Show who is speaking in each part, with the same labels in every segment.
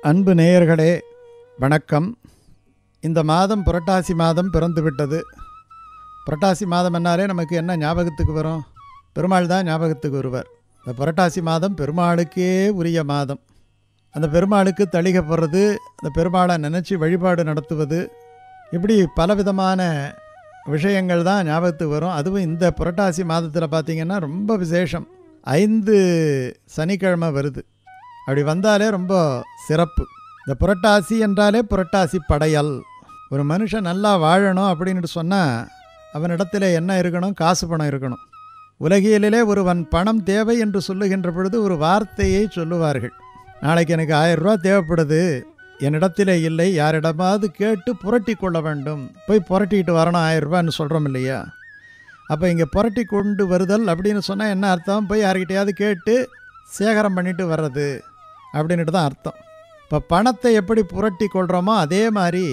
Speaker 1: அன்பு நேயர்களே வணக்கம் இந்த மாதம் புரட்டாசி மாதம் பிறந்து விட்டது புரட்டாசி மாதம் என்னாலே நமக்கு என்ன ஞாபகத்துக்கு வரும் பெருமாள் தான் ஞாபகத்துக்கு வருவார் இந்த புரட்டாசி மாதம் பெருமாளுக்கே உரிய மாதம் அந்த பெருமாளுக்கு தளிகை போடுறது அந்த பெருமாளை நினச்சி வழிபாடு நடத்துவது இப்படி பலவிதமான விஷயங்கள் தான் ஞாபகத்துக்கு வரும் அதுவும் இந்த புரட்டாசி மாதத்தில் பார்த்திங்கன்னா ரொம்ப விசேஷம் ஐந்து சனிக்கிழமை வருது அப்படி வந்தாலே ரொம்ப சிறப்பு இந்த புரட்டாசி என்றாலே புரட்டாசி படையல் ஒரு மனுஷன் நல்லா வாழணும் அப்படின்னு சொன்னால் அவனிடத்தில் என்ன இருக்கணும் காசு பணம் இருக்கணும் உலகியலிலே ஒருவன் பணம் தேவை என்று சொல்லுகின்ற பொழுது ஒரு வார்த்தையை சொல்லுவார்கள் நாளைக்கு எனக்கு ஆயிரம் ரூபா தேவைப்படுது என்னிடத்தில் இல்லை யாரிடமாவது கேட்டு புரட்டி கொள்ள வேண்டும் போய் புரட்டிக்கிட்டு வரணும் ஆயிரம் ரூபான்னு சொல்கிறோம் இல்லையா அப்போ இங்கே புரட்டி கொண்டு வருதல் அப்படின்னு சொன்னால் என்ன அர்த்தம் போய் யார்கிட்டயாவது கேட்டு சேகரம் பண்ணிட்டு வர்றது அப்படின்ட்டு தான் அர்த்தம் இப்போ பணத்தை எப்படி புரட்டி கொள்கிறோமோ அதே மாதிரி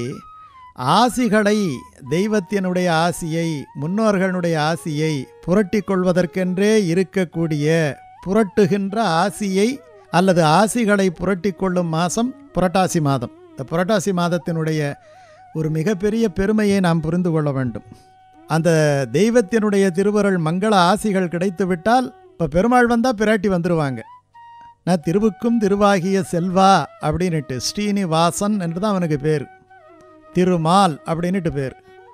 Speaker 1: ஆசிகளை தெய்வத்தினுடைய ஆசியை முன்னோர்களுடைய ஆசியை புரட்டி கொள்வதற்கென்றே இருக்கக்கூடிய புரட்டுகின்ற ஆசியை அல்லது ஆசிகளை புரட்டி கொள்ளும் மாதம் புரட்டாசி மாதம் இந்த புரட்டாசி மாதத்தினுடைய ஒரு மிகப்பெரிய பெருமையை நாம் புரிந்து கொள்ள வேண்டும் அந்த தெய்வத்தினுடைய திருவருள் மங்கள ஆசிகள் கிடைத்து விட்டால் இப்போ பெருமாள் வந்தால் பிராட்டி வந்துடுவாங்க நான் திருவுக்கும் திருவாகிய செல்வா அப்படின்னுட்டு ஸ்ரீனிவாசன் என்று தான் அவனுக்கு பேர் திருமால் அப்படின்னுட்டு பேர்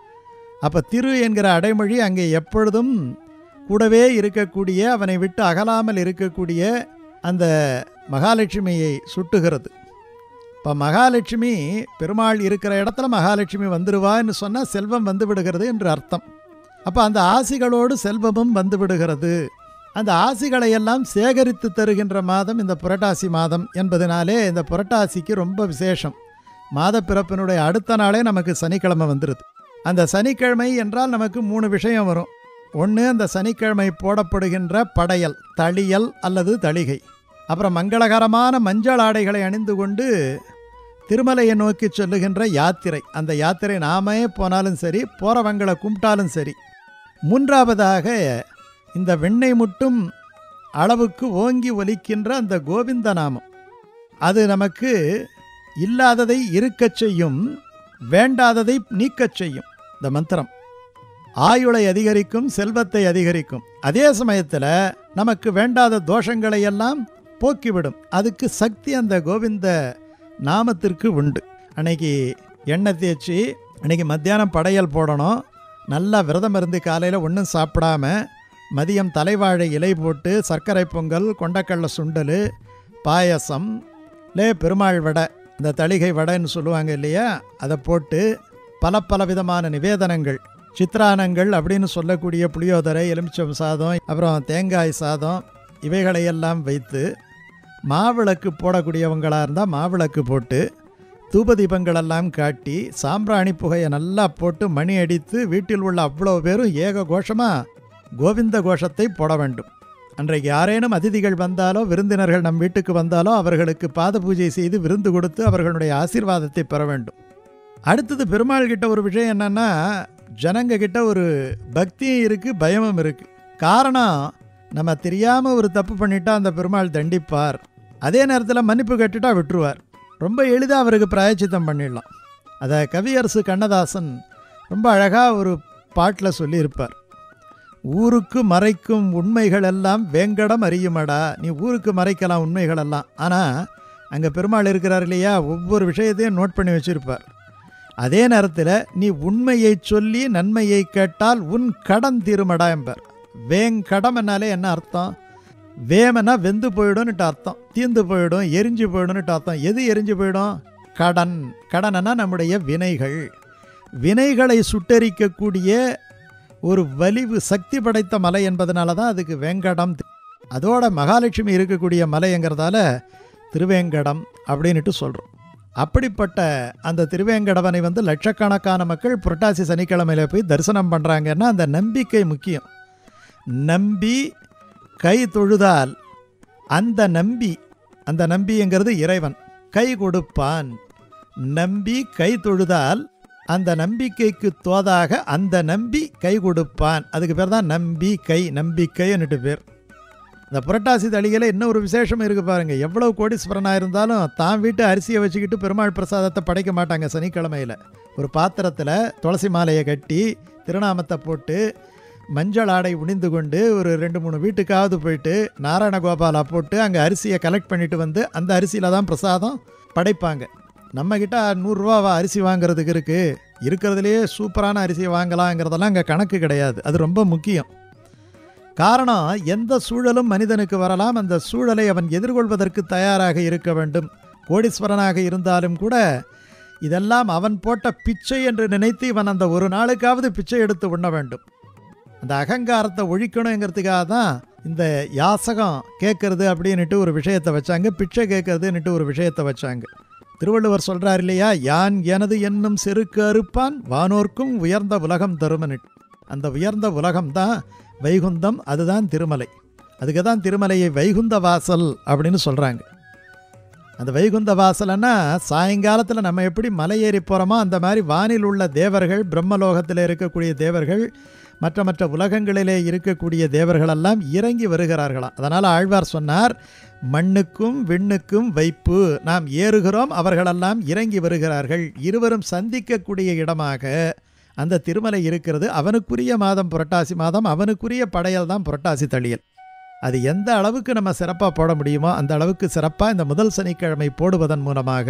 Speaker 1: அப்போ திரு என்கிற அடைமொழி அங்கே எப்பொழுதும் கூடவே இருக்கக்கூடிய அவனை விட்டு அகலாமல் இருக்கக்கூடிய அந்த மகாலட்சுமியை சுட்டுகிறது இப்போ மகாலட்சுமி பெருமாள் இருக்கிற இடத்துல மகாலட்சுமி வந்துடுவான்னு சொன்னால் செல்வம் வந்து விடுகிறது என்று அர்த்தம் அப்போ அந்த ஆசிகளோடு செல்வமும் வந்து விடுகிறது அந்த ஆசிகளை எல்லாம் சேகரித்து தருகின்ற மாதம் இந்த புரட்டாசி மாதம் என்பதனாலே இந்த புரட்டாசிக்கு ரொம்ப விசேஷம் மாத பிறப்பினுடைய அடுத்த நாளே நமக்கு சனிக்கிழமை வந்துடுது அந்த சனிக்கிழமை என்றால் நமக்கு மூணு விஷயம் வரும் ஒன்று அந்த சனிக்கிழமை போடப்படுகின்ற படையல் தளியல் அல்லது தளிகை அப்புறம் மங்களகரமான மஞ்சள் ஆடைகளை அணிந்து கொண்டு திருமலையை நோக்கி சொல்லுகின்ற யாத்திரை அந்த யாத்திரை நாமே போனாலும் சரி போகிறவங்களை கும்பிட்டாலும் சரி மூன்றாவதாக இந்த வெண்ணெய் முட்டும் அளவுக்கு ஓங்கி ஒலிக்கின்ற அந்த கோவிந்த நாமம் அது நமக்கு இல்லாததை இருக்கச் செய்யும் வேண்டாததை நீக்கச் செய்யும் இந்த மந்திரம் ஆயுளை அதிகரிக்கும் செல்வத்தை அதிகரிக்கும் அதே சமயத்தில் நமக்கு வேண்டாத தோஷங்களை எல்லாம் போக்கிவிடும் அதுக்கு சக்தி அந்த கோவிந்த நாமத்திற்கு உண்டு அன்னைக்கு எண்ணெய் தேய்ச்சி அன்னைக்கு மத்தியானம் படையல் போடணும் நல்லா விரதம் இருந்து காலையில் ஒன்றும் சாப்பிடாம மதியம் தலைவாழை இலை போட்டு சர்க்கரை பொங்கல் கொண்டக்கடலை சுண்டல் பாயசம் லே பெருமாள் வடை இந்த தளிகை வடைன்னு சொல்லுவாங்க இல்லையா அதை போட்டு பல பல விதமான நிவேதனங்கள் சித்ரானங்கள் அப்படின்னு சொல்லக்கூடிய புளியோதரை எலுமிச்சம் சாதம் அப்புறம் தேங்காய் சாதம் இவைகளையெல்லாம் வைத்து மாவிளக்கு போடக்கூடியவங்களாக இருந்தால் மாவிளக்கு போட்டு தூபதீபங்களெல்லாம் காட்டி சாம்பிராணி புகையை நல்லா போட்டு மணி அடித்து வீட்டில் உள்ள அவ்வளோ பேரும் ஏக கோஷமாக கோவிந்த கோஷத்தை போட வேண்டும் அன்றைக்கு யாரேனும் அதிதிகள் வந்தாலோ விருந்தினர்கள் நம் வீட்டுக்கு வந்தாலோ அவர்களுக்கு பாத பூஜை செய்து விருந்து கொடுத்து அவர்களுடைய ஆசீர்வாதத்தை பெற வேண்டும் அடுத்தது பெருமாள் கிட்ட ஒரு விஷயம் என்னன்னா ஜனங்க கிட்ட ஒரு பக்தியும் இருக்குது பயமும் இருக்குது காரணம் நம்ம தெரியாமல் ஒரு தப்பு பண்ணிட்டா அந்த பெருமாள் தண்டிப்பார் அதே நேரத்தில் மன்னிப்பு கட்டுட்டா விட்டுருவார் ரொம்ப எளிதாக அவருக்கு பிராயச்சித்தம் பண்ணிடலாம் அதை கவியரசு கண்ணதாசன் ரொம்ப அழகாக ஒரு பாட்டில் சொல்லியிருப்பார் ஊருக்கு மறைக்கும் உண்மைகள் எல்லாம் வேங்கடம் அறியுமடா நீ ஊருக்கு மறைக்கலாம் உண்மைகள் எல்லாம் ஆனால் அங்கே பெருமாள் இருக்கிறார் இல்லையா ஒவ்வொரு விஷயத்தையும் நோட் பண்ணி வச்சுருப்பார் அதே நேரத்தில் நீ உண்மையை சொல்லி நன்மையை கேட்டால் உன் கடன் தீருமடா என்பார் வேங்கடம் என்னாலே என்ன அர்த்தம் வேமனா வெந்து போயிடும்னுட்டு அர்த்தம் தீந்து போயிடும் எரிஞ்சு போயிடும்னுட்டு அர்த்தம் எது எரிஞ்சு போயிடும் கடன் கடனா நம்முடைய வினைகள் வினைகளை சுட்டரிக்கக்கூடிய ஒரு வலிவு சக்தி படைத்த மலை என்பதனால தான் அதுக்கு வேங்கடம் அதோட மகாலட்சுமி இருக்கக்கூடிய மலைங்கிறதால திருவேங்கடம் அப்படின்ட்டு சொல்கிறோம் அப்படிப்பட்ட அந்த திருவேங்கடவனை வந்து லட்சக்கணக்கான மக்கள் புரட்டாசி சனிக்கிழமையில் போய் தரிசனம் பண்ணுறாங்கன்னா அந்த நம்பிக்கை முக்கியம் நம்பி கை தொழுதால் அந்த நம்பி அந்த நம்பிங்கிறது இறைவன் கை கொடுப்பான் நம்பி கை தொழுதால் அந்த நம்பிக்கைக்கு தோதாக அந்த நம்பி கை கொடுப்பான் அதுக்கு பேர் தான் நம்பி கை நம்பிக்கைன்னுட்டு பேர் இந்த புரட்டாசி தளிகையில் இன்னொரு விசேஷம் இருக்குது பாருங்கள் எவ்வளவு கோடீஸ்வரனாக இருந்தாலும் தான் வீட்டு அரிசியை வச்சுக்கிட்டு பெருமாள் பிரசாதத்தை படைக்க மாட்டாங்க சனிக்கிழமையில் ஒரு பாத்திரத்தில் துளசி மாலையை கட்டி திருநாமத்தை போட்டு மஞ்சள் ஆடை உணிந்து கொண்டு ஒரு ரெண்டு மூணு வீட்டுக்காவது போயிட்டு நாராயண கோபாலா போட்டு அங்கே அரிசியை கலெக்ட் பண்ணிட்டு வந்து அந்த அரிசியில் தான் பிரசாதம் படைப்பாங்க நம்மக்கிட்ட நூறுரூவா அரிசி வாங்குறதுக்கு இருக்குது இருக்கிறதுலையே சூப்பரான அரிசி வாங்கலாங்கிறதெல்லாம் அங்கே கணக்கு கிடையாது அது ரொம்ப முக்கியம் காரணம் எந்த சூழலும் மனிதனுக்கு வரலாம் அந்த சூழலை அவன் எதிர்கொள்வதற்கு தயாராக இருக்க வேண்டும் கோடீஸ்வரனாக இருந்தாலும் கூட இதெல்லாம் அவன் போட்ட பிச்சை என்று நினைத்து இவன் அந்த ஒரு நாளுக்காவது பிச்சை எடுத்து உண்ண வேண்டும் அந்த அகங்காரத்தை ஒழிக்கணுங்கிறதுக்காக தான் இந்த யாசகம் கேட்கறது அப்படின்னுட்டு ஒரு விஷயத்தை வச்சாங்க பிச்சை கேட்கறதுன்னுட்டு ஒரு விஷயத்தை வச்சாங்க திருவள்ளுவர் சொல்றார் இல்லையா யான் எனது என்னும் செருக்கு அறுப்பான் வானோர்க்கும் உயர்ந்த உலகம் தருமனிட்டு அந்த உயர்ந்த உலகம் தான் வைகுந்தம் அதுதான் திருமலை அதுக்கு தான் திருமலையை வைகுந்த வாசல் அப்படின்னு சொல்கிறாங்க அந்த வைகுந்த வாசல்னா சாயங்காலத்தில் நம்ம எப்படி மலை ஏறி போகிறோமோ அந்த மாதிரி வானில் உள்ள தேவர்கள் பிரம்மலோகத்தில் இருக்கக்கூடிய தேவர்கள் மற்ற மற்ற உலகங்களிலே இருக்கக்கூடிய தேவர்களெல்லாம் இறங்கி வருகிறார்களாம் அதனால் ஆழ்வார் சொன்னார் மண்ணுக்கும் விண்ணுக்கும் வைப்பு நாம் ஏறுகிறோம் அவர்களெல்லாம் இறங்கி வருகிறார்கள் இருவரும் சந்திக்கக்கூடிய இடமாக அந்த திருமலை இருக்கிறது அவனுக்குரிய மாதம் புரட்டாசி மாதம் அவனுக்குரிய படையல் தான் புரட்டாசி தளியல் அது எந்த அளவுக்கு நம்ம சிறப்பாக போட முடியுமோ அந்த அளவுக்கு சிறப்பாக இந்த முதல் சனிக்கிழமை போடுவதன் மூலமாக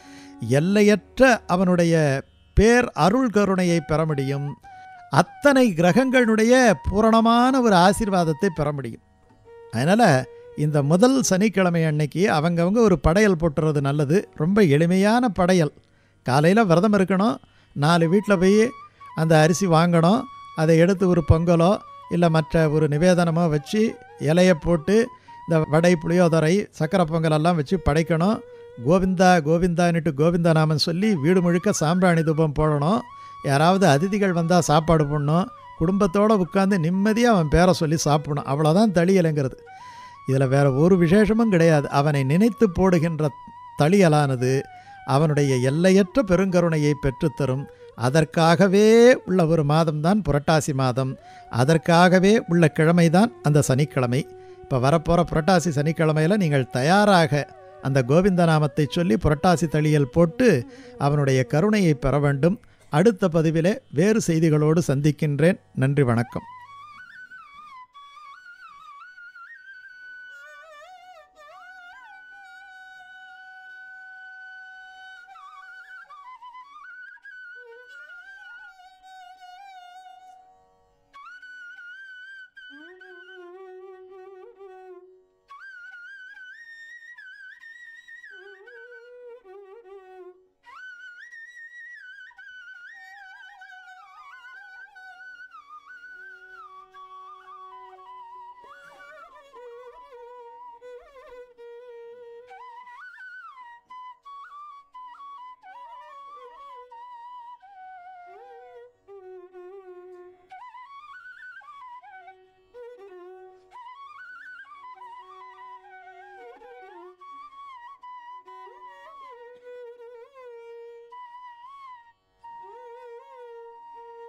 Speaker 1: எல்லையற்ற அவனுடைய பேர் அருள் கருணையை பெற முடியும் அத்தனை கிரகங்களுடைய பூரணமான ஒரு ஆசீர்வாதத்தை பெற முடியும் அதனால் இந்த முதல் சனிக்கிழமை அன்னைக்கு அவங்கவங்க ஒரு படையல் போட்டுறது நல்லது ரொம்ப எளிமையான படையல் காலையில் விரதம் இருக்கணும் நாலு வீட்டில் போய் அந்த அரிசி வாங்கணும் அதை எடுத்து ஒரு பொங்கலோ இல்லை மற்ற ஒரு நிவேதனமோ வச்சு இலையை போட்டு இந்த வடை புளியோதரை சக்கரை பொங்கலெல்லாம் வச்சு படைக்கணும் கோவிந்தா கோவிந்தான்னுட்டு கோவிந்தா நாமம் சொல்லி வீடு முழுக்க சாம்பிராணி தூபம் போடணும் யாராவது அதிதிகள் வந்தால் சாப்பாடு போடணும் குடும்பத்தோடு உட்காந்து நிம்மதியாக அவன் பேரை சொல்லி சாப்பிடணும் அவ்வளோதான் தளியலைங்கிறது இதில் வேறு ஒரு விசேஷமும் கிடையாது அவனை நினைத்து போடுகின்ற தளியலானது அவனுடைய எல்லையற்ற பெருங்கருணையை பெற்றுத்தரும் அதற்காகவே உள்ள ஒரு மாதம்தான் புரட்டாசி மாதம் அதற்காகவே உள்ள கிழமை தான் அந்த சனிக்கிழமை இப்போ வரப்போகிற புரட்டாசி சனிக்கிழமையில் நீங்கள் தயாராக அந்த கோவிந்த நாமத்தை சொல்லி புரட்டாசி தளியல் போட்டு அவனுடைய கருணையை பெற வேண்டும் அடுத்த பதிவிலே வேறு செய்திகளோடு சந்திக்கின்றேன் நன்றி வணக்கம்
Speaker 2: Mm-hmm.